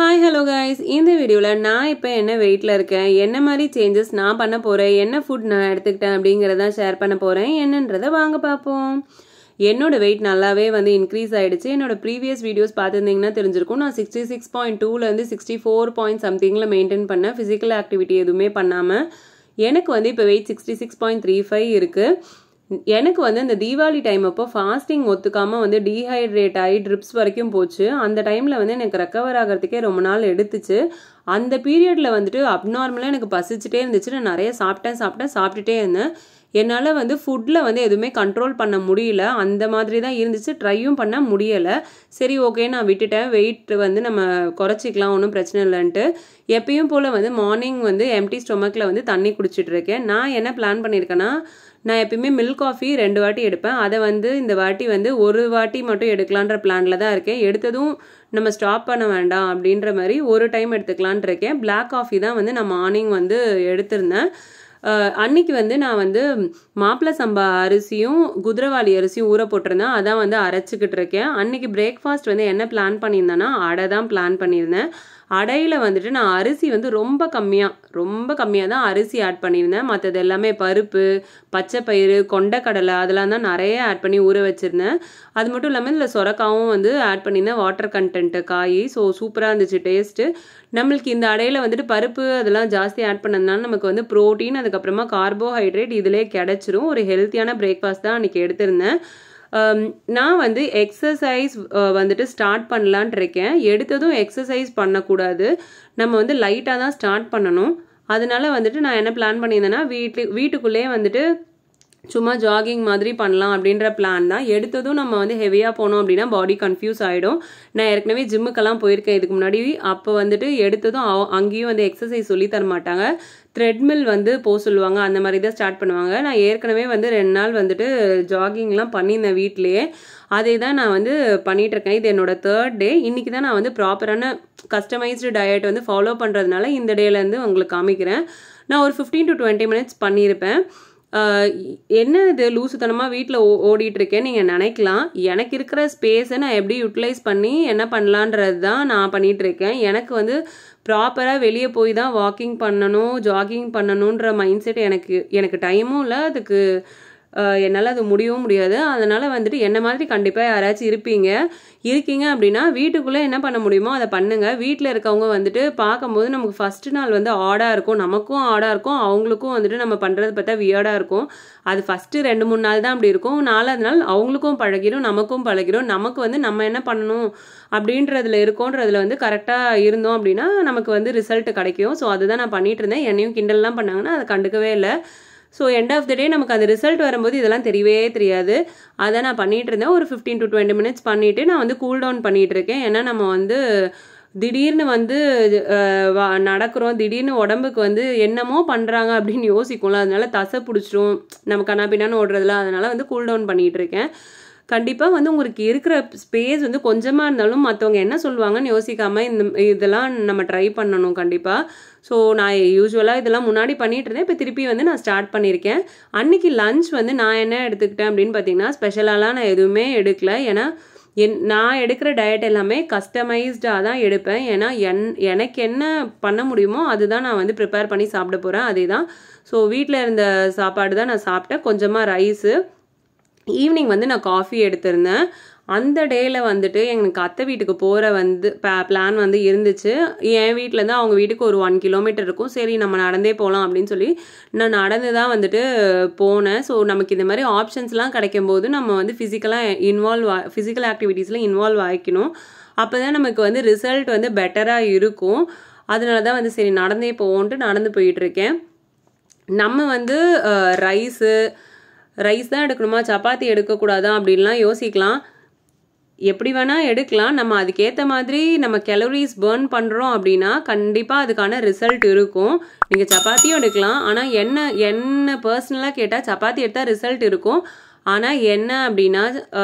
hi hello guys இந்த வீடியோவில் நான் இப்போ என்ன வெயிட்டில் இருக்கேன் என்ன மாதிரி சேஞ்சஸ் நான் பண்ண போகிறேன் என்ன ஃபுட் நான் எடுத்துக்கிட்டேன் அப்படிங்கிறத ஷேர் பண்ண போகிறேன் என்னன்றதை வாங்க பார்ப்போம் என்னோட வெயிட் நல்லாவே வந்து இன்க்ரீஸ் ஆயிடுச்சு என்னோட ப்ரீவியஸ் வீடியோஸ் பார்த்துருந்தீங்கன்னா தெரிஞ்சிருக்கும் நான் சிக்ஸ்டி சிக்ஸ் பாயிண்ட் டூலேருந்து சிக்ஸ்டி ஃபோர் பாயிண்ட் சம்திங்கில் மெயின்டைன் பண்ணேன் ஃபிசிக்கல் ஆக்டிவிட்டி எதுவுமே பண்ணாமல் எனக்கு வந்து இப்போ weight sixty six point three five இருக்குது எனக்கு வந்து இந்த தீபாவளி டைம் அப்போ ஃபாஸ்டிங் ஒத்துக்காமல் வந்து டீஹைட்ரேட் ஆகி ட்ரிப்ஸ் வரைக்கும் போச்சு அந்த டைமில் வந்து எனக்கு ரெக்கவர் ஆகிறதுக்கே ரொம்ப நாள் எடுத்துச்சு அந்த பீரியடில் வந்துட்டு அப்நார்மலாக எனக்கு பசிச்சுட்டே இருந்துச்சு நான் நிறைய சாப்பிட்டேன் சாப்பிட்டேன் சாப்பிட்டுட்டே இருந்தேன் என்னால் வந்து ஃபுட்டில் வந்து எதுவுமே கண்ட்ரோல் பண்ண முடியல அந்த மாதிரி தான் இருந்துச்சு ட்ரையும் பண்ண முடியலை சரி ஓகே நான் விட்டுட்டேன் வெயிட் வந்து நம்ம குறைச்சிக்கலாம் ஒன்றும் பிரச்சனை இல்லைன்ட்டு எப்பயும் போல் வந்து மார்னிங் வந்து எம்டி ஸ்டொமக்கில் வந்து தண்ணி குடிச்சிட்டு இருக்கேன் நான் என்ன பிளான் பண்ணியிருக்கேன்னா நான் எப்பயுமே மில்க் காஃபி ரெண்டு வாட்டி எடுப்பேன் அதை வந்து இந்த வாட்டி வந்து ஒரு வாட்டி மட்டும் எடுக்கலான்ற பிளானில் தான் இருக்கேன் எடுத்ததும் நம்ம ஸ்டாப் பண்ண வேண்டாம் அப்படின்ற மாதிரி ஒரு டைம் எடுத்துக்கலான் இருக்கேன் பிளாக் காஃபி தான் வந்து நான் மார்னிங் வந்து எடுத்திருந்தேன் அன்னைக்கு வந்து நான் வந்து மாப்பிள்ளை சம்பா அரிசியும் குதிரவாளி அரிசியும் ஊற போட்டிருந்தேன் அதான் வந்து அரைச்சிக்கிட்டு இருக்கேன் அன்னைக்கு பிரேக்ஃபாஸ்ட் வந்து என்ன பிளான் பண்ணியிருந்தேன்னா அடை தான் பிளான் பண்ணியிருந்தேன் அடையில் வந்துட்டு நான் அரிசி வந்து ரொம்ப கம்மியாக ரொம்ப கம்மியாக தான் அரிசி ஆட் பண்ணியிருந்தேன் மற்றது எல்லாமே பருப்பு பச்சை பயிறு கொண்டக்கடலை அதெல்லாம் தான் நிறைய ஆட் பண்ணி ஊற வச்சுருந்தேன் அது மட்டும் இல்லாமல் இதில் சொரக்காவும் வந்து ஆட் பண்ணியிருந்தேன் வாட்டர் கண்டென்ட்டு காய் ஸோ சூப்பராக இருந்துச்சு டேஸ்ட்டு நம்மளுக்கு இந்த அடையில் வந்துட்டு பருப்பு அதெல்லாம் ஜாஸ்தி ஆட் பண்ணதுனால நமக்கு வந்து ப்ரோட்டீன் அதுக்கப்புறமா கார்போஹைட்ரேட் இதிலே கிடச்சிரும் ஒரு ஹெல்த்தியான பிரேக்ஃபாஸ்ட் தான் அன்றைக்கி எடுத்திருந்தேன் நான் வந்து எக்ஸசைஸ் வந்துட்டு ஸ்டார்ட் பண்ணலான் இருக்கேன் எடுத்ததும் எக்ஸசைஸ் பண்ணக்கூடாது நம்ம வந்து லைட்டாக தான் ஸ்டார்ட் பண்ணணும் அதனால வந்துட்டு நான் என்ன பிளான் பண்ணியிருந்தேன்னா வீட்டு வீட்டுக்குள்ளேயே வந்துட்டு சும்மா ஜாகிங் மாதிரி பண்ணலாம் அப்படின்ற பிளான் தான் எடுத்ததும் நம்ம வந்து ஹெவியாக போனோம் அப்படின்னா பாடி கன்ஃபியூஸ் ஆகிடும் நான் ஏற்கனவே ஜிம்முக்கெல்லாம் போயிருக்கேன் இதுக்கு முன்னாடி அப்போ வந்துட்டு எடுத்ததும் அங்கேயும் வந்து எக்ஸசைஸ் சொல்லி தர மாட்டாங்க த்ரெட்மில் வந்து போக சொல்லுவாங்க அந்த மாதிரி தான் ஸ்டார்ட் பண்ணுவாங்க நான் ஏற்கனவே வந்து ரெண்டு நாள் வந்துட்டு ஜாகிங்லாம் பண்ணியிருந்தேன் வீட்லேயே அதே தான் நான் வந்து பண்ணிகிட்ருக்கேன் இது என்னோட தேர்ட் டே இன்றைக்கி தான் நான் வந்து ப்ராப்பரான கஸ்டமைஸ்டு டயட் வந்து ஃபாலோ பண்ணுறதுனால இந்த டேலேருந்து உங்களுக்கு காமிக்கிறேன் நான் ஒரு ஃபிஃப்டீன் டு டுவெண்ட்டி மினிட்ஸ் பண்ணியிருப்பேன் என்ன இது லூசுத்தனமாக வீட்டில் ஓ ஓடிட்டு இருக்கேன் நீங்கள் நினைக்கலாம் எனக்கு இருக்கிற ஸ்பேஸை நான் எப்படி யூட்டிலைஸ் பண்ணி என்ன பண்ணலான்றது தான் நான் பண்ணிகிட்டு இருக்கேன் எனக்கு வந்து ப்ராப்பராக வெளியே போய் தான் வாக்கிங் பண்ணணும் ஜாகிங் பண்ணணுன்ற மைண்ட் செட் எனக்கு எனக்கு டைமும் இல்லை அதுக்கு என்னால் அது முடியவும் முடியாது அதனால் வந்துட்டு என்ன மாதிரி கண்டிப்பாக யாராச்சும் இருப்பீங்க இருக்கீங்க அப்படின்னா வீட்டுக்குள்ளே என்ன பண்ண முடியுமோ அதை பண்ணுங்கள் வீட்டில் இருக்கவங்க வந்துட்டு பார்க்கும்போது நமக்கு ஃபஸ்ட்டு நாள் வந்து ஆடாக இருக்கும் நமக்கும் ஆடாக இருக்கும் அவங்களுக்கும் வந்துட்டு நம்ம பண்ணுறது பார்த்தா வியர்டாக இருக்கும் அது ஃபஸ்ட்டு ரெண்டு மூணு நாள் தான் அப்படி இருக்கும் நாலாவது நாள் அவங்களுக்கும் பழகிடும் நமக்கும் பழகிடும் நமக்கு வந்து நம்ம என்ன பண்ணணும் அப்படின்றதுல இருக்கோன்றதுல வந்து கரெக்டாக இருந்தோம் அப்படின்னா நமக்கு வந்து ரிசல்ட் கிடைக்கும் ஸோ அதுதான் நான் பண்ணிகிட்டு இருந்தேன் என்னையும் கிண்டல்லாம் பண்ணாங்கன்னா அதை கண்டுக்கவே இல்லை so end of the day நமக்கு அந்த ரிசல்ட் வரும்போது இதெல்லாம் தெரியவே தெரியாது அதை நான் பண்ணிகிட்டு இருந்தேன் ஒரு ஃபிஃப்டீன் டு டுவெண்ட்டி மினிட்ஸ் பண்ணிவிட்டு நான் வந்து கூல் டவுன் பண்ணிகிட்டு இருக்கேன் ஏன்னா நம்ம வந்து திடீர்னு வந்து நடக்கிறோம் திடீர்னு உடம்புக்கு வந்து என்னமோ பண்ணுறாங்க அப்படின்னு யோசிக்கும்ல அதனால தசை பிடிச்சிரும் நம்ம கண்ணாபின்னான்னு ஓடுறதுல அதனால வந்து கூல் டவுன் பண்ணிகிட்டு இருக்கேன் கண்டிப்பாக வந்து உங்களுக்கு இருக்கிற ஸ்பேஸ் வந்து கொஞ்சமாக இருந்தாலும் மற்றவங்க என்ன சொல்லுவாங்கன்னு யோசிக்காமல் இந்த இதெல்லாம் நம்ம ட்ரை பண்ணணும் கண்டிப்பாக ஸோ நான் யூஸ்வலாக இதெல்லாம் முன்னாடி பண்ணிகிட்டு இருந்தேன் இப்போ திருப்பி வந்து நான் ஸ்டார்ட் பண்ணியிருக்கேன் அன்றைக்கி லஞ்ச் வந்து நான் என்ன எடுத்துக்கிட்டேன் அப்படின்னு பார்த்தீங்கன்னா ஸ்பெஷலாலாம் நான் எதுவுமே எடுக்கல ஏன்னா என் நான் எடுக்கிற டயட் எல்லாமே கஸ்டமைஸ்டாக தான் எடுப்பேன் ஏன்னா என் எனக்கு என்ன பண்ண முடியுமோ அதுதான் நான் வந்து ப்ரிப்பேர் பண்ணி சாப்பிட போகிறேன் அதே தான் ஸோ வீட்டில் இருந்த சாப்பாடு தான் நான் சாப்பிட்டேன் கொஞ்சமாக ரைஸு ஈவினிங் வந்து நான் காஃபி எடுத்திருந்தேன் அந்த டேயில் வந்துட்டு எனக்கு அத்தை வீட்டுக்கு போகிற வந்து பிளான் வந்து இருந்துச்சு என் வீட்டிலேருந்து அவங்க வீட்டுக்கு ஒரு ஒன் கிலோமீட்டர் இருக்கும் சரி நம்ம நடந்தே போகலாம் அப்படின்னு சொல்லி நான் நடந்து தான் வந்துட்டு போனேன் ஸோ நமக்கு இந்த மாதிரி ஆப்ஷன்ஸ்லாம் கிடைக்கும் போது நம்ம வந்து ஃபிசிக்கலாக இன்வால்வ் ஃபிசிக்கல் ஆக்டிவிட்டீஸில் இன்வால்வ் ஆகிக்கணும் அப்போ தான் நமக்கு வந்து ரிசல்ட் வந்து பெட்டராக இருக்கும் அதனால தான் வந்து சரி நடந்தே போவோன்ட்டு நடந்து போயிட்டுருக்கேன் நம்ம வந்து ரைஸு ரைஸ் தான் எடுக்கணுமா சப்பாத்தி எடுக்கக்கூடாதா அப்படின்லாம் யோசிக்கலாம் எப்படி வேணால் எடுக்கலாம் நம்ம அதுக்கேற்ற மாதிரி நம்ம கெலோரிஸ் பேர்ன் பண்ணுறோம் அப்படின்னா கண்டிப்பாக அதுக்கான ரிசல்ட் இருக்கும் நீங்கள் சப்பாத்தியும் எடுக்கலாம் ஆனால் என்ன என்ன பர்சனலாக கேட்டால் சப்பாத்தி எடுத்தால் ரிசல்ட் இருக்கும் ஆனால் என்ன அப்படின்னா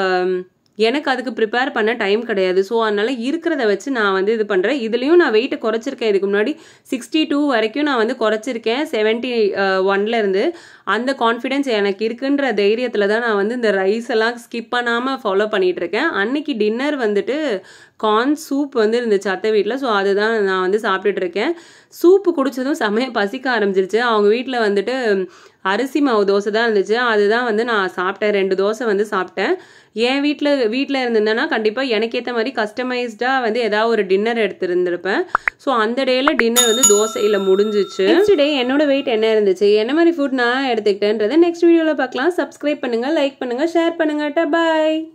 எனக்கு அதுக்கு ப்ரிப்பேர் பண்ண டைம் கிடையாது ஸோ அதனால் இருக்கிறத வச்சு நான் வந்து இது பண்ணுறேன் இதுலேயும் நான் வெயிட்டை குறைச்சிருக்கேன் இதுக்கு முன்னாடி சிக்ஸ்டி டூ வரைக்கும் நான் வந்து குறைச்சிருக்கேன் செவன்ட்டி ஒன்லேருந்து அந்த கான்ஃபிடென்ஸ் எனக்கு இருக்குன்ற தைரியத்தில் தான் நான் வந்து இந்த ரைஸ் எல்லாம் ஸ்கிப் பண்ணாமல் ஃபாலோ பண்ணிட்டு இருக்கேன் அன்னைக்கு டின்னர் வந்துட்டு கார்ன் சூப் வந்து இருந்துச்சு அத்தை வீட்டில் ஸோ அதுதான் நான் வந்து சாப்பிட்டுட்டு இருக்கேன் சூப்பு குடிச்சதும் செமைய பசிக்க ஆரம்பிச்சிருச்சு அவங்க வீட்டில் வந்துட்டு அரிசி மாவு தோசை தான் இருந்துச்சு அதுதான் வந்து நான் சாப்பிட்டேன் ரெண்டு தோசை வந்து சாப்பிட்டேன் என் வீட்டில் வீட்டில் இருந்திருந்தேன்னா கண்டிப்பாக எனக்கு ஏற்ற மாதிரி கஸ்டமைஸ்டாக வந்து ஏதாவது ஒரு டின்னர் எடுத்திருந்திருப்பேன் ஸோ அந்த டேயில் டின்னர் வந்து தோசையில் முடிஞ்சிச்சு நெக்ஸ்ட் டே என்னோட வெயிட் என்ன இருந்துச்சு என்ன மாதிரி ஃபுட் நான் எடுத்துக்கிட்டேன்றதை நெக்ஸ்ட் வீடியோவில் பார்க்கலாம் சப்ஸ்கிரைப் பண்ணுங்கள் லைக் பண்ணுங்கள் ஷேர் பண்ணுங்கள் பாய்